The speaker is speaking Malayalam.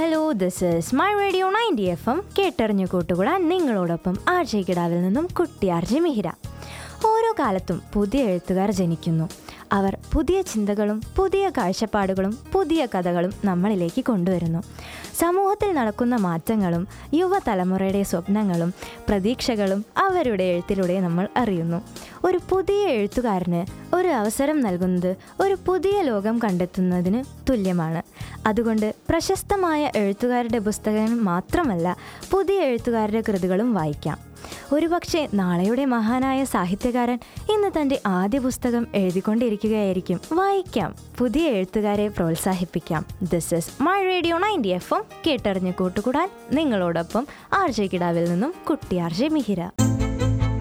hello this is my radio ninety FM എം കേട്ടറിഞ്ഞു കൂട്ടുകൂടാൻ നിങ്ങളോടൊപ്പം ആർജെ കിടാവിൽ നിന്നും കുട്ടി ആർജെ മിഹിര ഓരോ കാലത്തും പുതിയ എഴുത്തുകാർ ജനിക്കുന്നു അവർ പുതിയ ചിന്തകളും പുതിയ കാഴ്ചപ്പാടുകളും പുതിയ കഥകളും നമ്മളിലേക്ക് കൊണ്ടുവരുന്നു സമൂഹത്തിൽ നടക്കുന്ന മാറ്റങ്ങളും യുവതലമുറയുടെ സ്വപ്നങ്ങളും പ്രതീക്ഷകളും അവരുടെ എഴുത്തിലൂടെ നമ്മൾ അറിയുന്നു ഒരു പുതിയ എഴുത്തുകാരന് ഒരു അവസരം നൽകുന്നത് ഒരു പുതിയ ലോകം കണ്ടെത്തുന്നതിന് തുല്യമാണ് അതുകൊണ്ട് പ്രശസ്തമായ എഴുത്തുകാരുടെ പുസ്തകങ്ങൾ മാത്രമല്ല പുതിയ എഴുത്തുകാരുടെ കൃതികളും വായിക്കാം ഒരുപക്ഷെ നാളെയുടെ മഹാനായ സാഹിത്യകാരൻ ഇന്ന് തൻ്റെ ആദ്യ പുസ്തകം എഴുതിക്കൊണ്ടിരിക്കുകയായിരിക്കും വായിക്കാം പുതിയ എഴുത്തുകാരെ പ്രോത്സാഹിപ്പിക്കാം this is my radio ninety FM എം കേട്ടറിഞ്ഞ് കൂട്ടുകൂടാൻ നിങ്ങളോടൊപ്പം ആർ ജെ കിടാവിൽ നിന്നും കുട്ടി ആർ ജെ മിഹിര